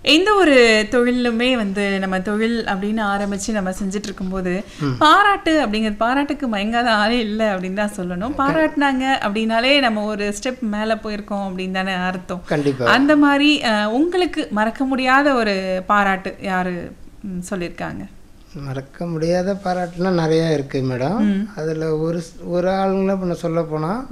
எந்த ஒரு தொழிலுமே வந்து நம்ம தொழில் அப்படின்னு ஆரம்பிச்சு நம்ம செஞ்சுட்டு இருக்கும்போது பாராட்டு அப்படிங்கிறது பாராட்டுக்கு மயங்காத ஆளே இல்லை அப்படின்னு தான் சொல்லணும் பாராட்டினாங்க அப்படின்னாலே நம்ம ஒரு ஸ்டெப் மேல போயிருக்கோம் அப்படின்னு தானே அர்த்தம் கண்டிப்பா அந்த மாதிரி அஹ், உங்களுக்கு மறக்க முடியாத ஒரு பாராட்டு யாரு ம், சொல்லியிருக்காங்க மறக்க முடியாத பாராட்டுனா நிறையா இருக்குது மேடம் அதில் ஒரு ஸ்- ஒரு ஆளுங்களை இப்போ நான் சொல்ல போனால்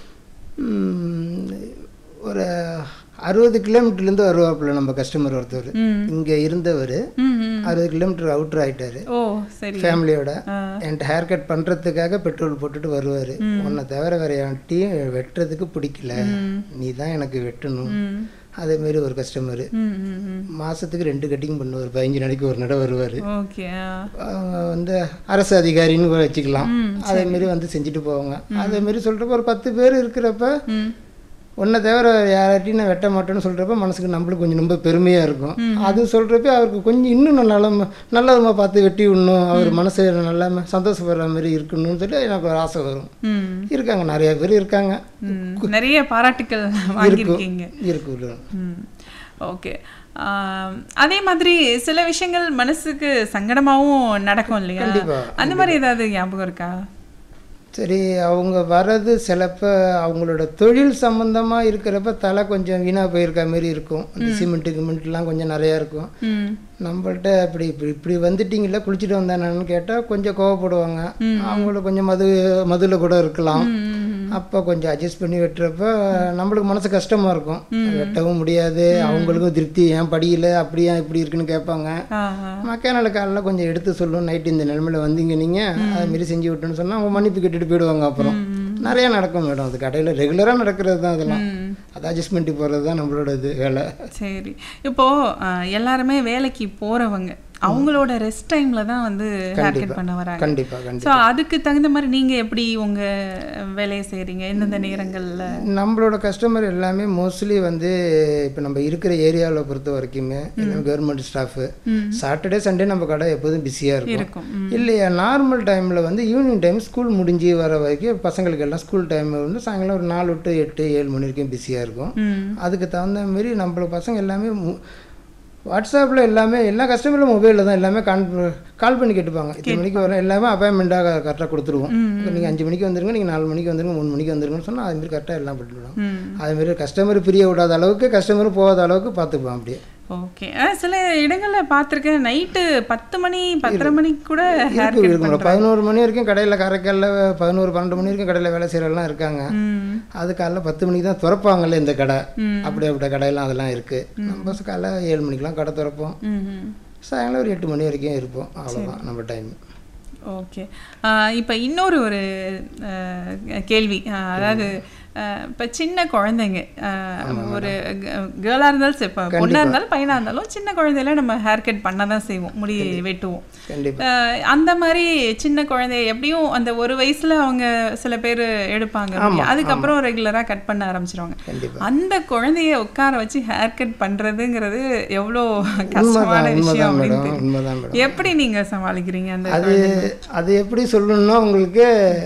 ம். ஒரு அறுபது கிலோமீட்டர்லேருந்து வருவாப்புல நம்ம கஸ்டமர் ஒருத்தர் ம். இங்கே இருந்தவர் ம், ம். அறுபது கிலோமீட்டர் அவுட்ரு ஆயிட்டாரு ஓ சரி ஃபேமிலியோட ஆ. என்கிட்ட ஹேர் கட் பண்ணுறதுக்காக பெட்ரோல் போட்டுட்டு வருவார் உன்னை தவிர வேற யார்ட்டையும் வெட்டுறதுக்கு பிடிக்கல நீ தான் எனக்கு வெட்டணும் ம். அதேமாரி ஒரு கஸ்டமரு ம், ம், ம். மாதத்துக்கு ரெண்டு கட்டிங் பண்ணுவார் பதினஞ்சு நாளைக்கு ஒரு நடை வருவார் ஓகே ஆ. அவங்க வந்து அரசு அதிகாரின்னு கூட வச்சுக்கலாம் அதேமாரி வந்து செஞ்சுட்டு போவாங்க அதேமாரி சொல்கிறப்ப ஒரு பத்து பேர் இருக்கிறப்ப ம். உன்னை தவிர யார்ட்டையும் நான் வெட்ட மாட்டேன்னு சொல்கிறப்ப மனசுக்கு நம்மளுக்கு கொஞ்சம் ரொம்ப பெருமையாக இருக்கும் அது சொல்கிறப்ப அவருக்கு கொஞ்சம் இன்னும் நான் நல்ல நல்ல விதமாக பார்த்து வெட்டி விடணும் அவர் மனசு நல்லா சந்தோஷப்படுற மாதிரி இருக்கணும்னு சொல்லி எனக்கு ஒரு ஆசை வரும் ம். இருக்காங்க நிறைய பேர் இருக்காங்க ம். நிறைய பாராட்டுக்கள் வாங்கியிருக்கீங்க இருக்கு ம் ஓகே ஆம், அதே மாதிரி சில விஷயங்கள் மனசுக்கு சங்கடமாவும் நடக்கும் இல்லையா கண்டிப்பா, அந்த மாதிரி ஏதாவது ஞாபகம் இருக்கா சரி அவங்க வர்றது சிலப்ப அவங்களோட தொழில் சம்மந்தமாக இருக்கிறப்ப தலை கொஞ்சம் வீணாக போயிருக்க மாதிரி இருக்கும் அந்த சிமெண்ட்டு கிமெண்ட்லாம் கொஞ்சம் நிறையா இருக்கும் ம் நம்மள்ட்ட இப்படி இப்படி இப்படி வந்துட்டீங்கல்ல குளிச்சுட்டு வந்தானு கேட்டால் கொஞ்சம் கோவப்படுவாங்க அவங்கள கொஞ்சம் மது மதுவில் கூட இருக்கலாம் அப்போ கொஞ்சம் அட்ஜஸ்ட் பண்ணி வெட்டுறப்ப நம்மளுக்கு மனசு கஷ்டமாக இருக்கும் வெட்டவும் முடியாது அவங்களுக்கும் திருப்தி ஏன் படியல அப்படி ஏன் இப்படி இருக்குன்னு கேட்பாங்க ஆ ஆ. மக்கானால காலைல கொஞ்சம் எடுத்து சொல்லும் நைட்டு இந்த நிலமையில வந்தீங்க நீங்கள் அதுமாரி செஞ்சு விட்டோன்னு சொன்னால் அவங்க மன்னிப்பு கேட்டுட்டு போயிடுவாங்க அப்புறம் நிறையா நடக்கும் மேடம் அது கடையில் ரெகுலராக நடக்கிறது தான் அதெல்லாம் ம். அது அட்ஜஸ்ட் பண்ணிட்டு போகிறது தான் நம்மளோட இது வேலை சரி இப்போ ஆ, எல்லாருமே வேலைக்கு போறவங்க அவங்களோட ரெஸ்ட் டைம்ல தான் வந்து ஹேர் கட் பண்ண வராங்க கண்டிப்பாக கண்டிப்பாக ஸோ அதுக்கு தகுந்த மாதிரி நீங்க எப்படி உங்க வேலையை செய்றீங்க எந்தெந்த நேரங்கள்ல நம்மளோட கஸ்டமர் எல்லாமே மோஸ்ட்லி வந்து இப்போ நம்ம இருக்கிற ஏரியாவில் பொறுத்த வரைக்குமே கவர்மெண்ட் ஸ்டாஃபு சாட்டர்டே சண்டே நம்ம கடை எப்போதும் பிஸியாக இருக்கும் இருக்கும் ம். இல்லையா நார்மல் டைமில் வந்து ஈவினிங் டைம் ஸ்கூல் முடிஞ்சு வர வரைக்கும் பசங்களுக்கு எல்லாம் ஸ்கூல் டைம் வந்து சாயங்காலம் ஒரு நாலு டு எட்டு ஏழு மணி வரைக்கும் பிஸியாக இருக்கும் ம் அதுக்கு தகுந்த மாதிரி நம்மள பசங்க எல்லாமே மு- வாட்ஸ்அப்பில் எல்லாமே எல்லா கஸ்டமரும் மொபைலில் தான் எல்லாமே கான் கால் பண்ணி கேட்டுப்பாங்க இத்தனை மணிக்கு வரும் எல்லாமே அப்பாயின்மெண்ட்டாக கரெக்டாக கொடுத்துருவோம் நீங்கள் அஞ்சு மணிக்கு வந்துருங்க நீங்கள் நாலு மணிக்கு வந்துருங்க மூணு மணிக்கு வந்துருங்கன்னு சொன்னால் அதுமாரி கரெக்டாக எல்லாம் பண்ணிவிடுவோம் ம் அதுமாரி கஸ்டமர் பிரிய விடாத அளவுக்கு கஸ்டமர் போகாத அளவுக்கு பார்த்துப்போம் அப்படியே ஓகே ஆ சில இடங்கள்ல பார்த்துருக்கேன் நைட்டு பத்து மணி பத்தரை மணிக்கு கூட ஹேர் இருக்கு கட் இருக்கும் பதினோரு மணி வரைக்கும் கடையில் காரைக்காலில் பதினோரு பன்னெண்டு மணி வரைக்கும் கடையில் வேலை செய்கிறவங்களாம் இருக்காங்க ம் அது காலைல பத்து மணிக்கு தான் திறப்பாங்கல்ல இந்த கடை ம். அப்படி அப்படி கடையெல்லாம் அதெல்லாம் இருக்குது நம்ம காலைல ஏழு மணிக்கெலாம் கடை திறப்போம் ம் ம் சாயங்காலம் ஒரு எட்டு மணி வரைக்கும் இருப்போம் அவ்வளோதான் நம்ம டைம் ஓகே இப்போ இன்னொரு ஒரு அஹ், கேள்வி அஹ், அதாவது இப்போ சின்ன குழந்தைங்க அஹ், ஒரு கேர்ளாக இருந்தாலும் சரி இப்போ பொண்ணாக இருந்தாலும் பையனாக இருந்தாலும் சின்ன குழந்தையில நம்ம ஹேர் கட் பண்ண தான் செய்வோம் முடி வெட்டுவோம் கண்டிப்பாக அஹ், அந்த மாதிரி சின்ன குழந்தை எப்படியும் அந்த ஒரு வயசுல அவங்க சில பேர் எடுப்பாங்க முடி. அதுக்கப்புறம் ரெகுலரா கட் பண்ண ஆரம்பிச்சிருவாங்க கண்டிப்பாக அந்த குழந்தைய உட்கார வச்சு ஹேர் கட் பண்றதுங்கிறது எவ்வளோ கஷ்டமான உண்மைதான் விஷயம் உண்மைதான் அப்படின்னு மேடம் உண்மைதான் மேடம் எப்படி நீங்க சமாளிக்கிறீங்க அந்த அது அது எப்படி சொல்லணும்னா உங்களுக்கு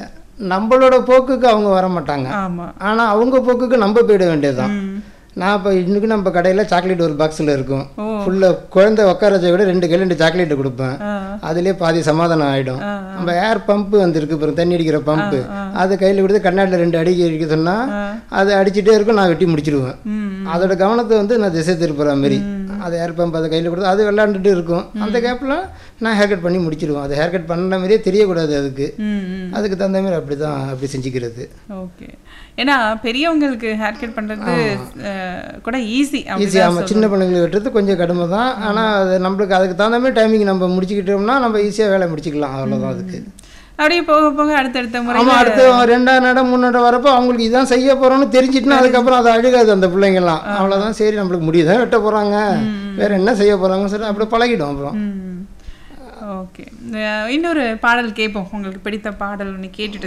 நம்மளோட போக்குக்கு அவங்க வர மாட்டாங்க ஆமா ஆனால் அவங்க போக்குக்கு நம்ம போயிட வேண்டியதுதான் ம். நான் இப்போ இன்னைக்கு நம்ம கடையில் சாக்லேட் ஒரு பாக்ஸில் இருக்கும் ஓ. ஃபுல்லாக குழந்தை உட்கார வச்ச விட ரெண்டு கையில் ரெண்டு சாக்லேட் கொடுப்பேன் ஆ. அதுலேயே பாதி சமாதானம் ஆகிடும் ஆ, நம்ம ஏர் பம்பு வந்திருக்கு பாருங்க தண்ணி அடிக்கிற பம்பு அது கையில் கொடுத்து கண்ணாடியில் ரெண்டு அடிக்க அடிக்க சொன்னால் அதை அடிச்சுட்டே இருக்கும் நான் வெட்டி முடிச்சிடுவேன் ம் அதோட கவனத்தை வந்து நான் திசை திருப்புற மாதிரி அது ஏர் பம்ப் அதை கையில் கொடுத்து அது விளாண்டுட்டு இருக்கும் அந்த கேப்பில் நான் ஹேர் கட் பண்ணி முடிச்சிடுவேன் அது ஹேர் கட் பண்ண மாதிரியே தெரியக்கூடாது அதுக்கு ம் ம் அதுக்கு தகுந்த மாதிரி அப்படி தான் அப்படி செஞ்சுக்கிறது ஓகே ஏன்னா பெரியவங்களுக்கு ஹேர் கட் பண்றது அஹ், கூட ஈஸி ஈஸி ஆமாம் சின்ன பிள்ளைங்களுக்கு வெட்டுறது கொஞ்சம் கடுமை தான் ஆனால் அது நம்மளுக்கு அதுக்கு தகுந்த மாதிரி டைமிங் நம்ம முடிச்சுக்கிட்டோம்னா நம்ம ஈஸியாக வேலை முடிச்சுக்கலாம் அவ்வளோதான் அதுக்கு அப்படியே போக போக அடுத்தடுத்த முறை ஆமாம் அடுத்து ரெண்டாம் நடம் மூணு நடம் வரப்போ அவங்களுக்கு இதான் செய்ய போகிறோம்னு தெரிஞ்சிட்டுனா அதுக்கப்புறம் அது அழுகாது அந்த பிள்ளைங்கெல்லாம் அவ்வளோதான் சரி நம்மளுக்கு முடியுதான் வெட்ட போகிறாங்க வேற என்ன செய்ய போகிறாங்கன்னு சொல்லி அப்படி பழகிடும் அப்புறம் ம் ஓகே இன்னொரு பாடல் கேட்போம் உங்களுக்கு பிடித்த பாடல் ஒன்று கேட்டுட்டு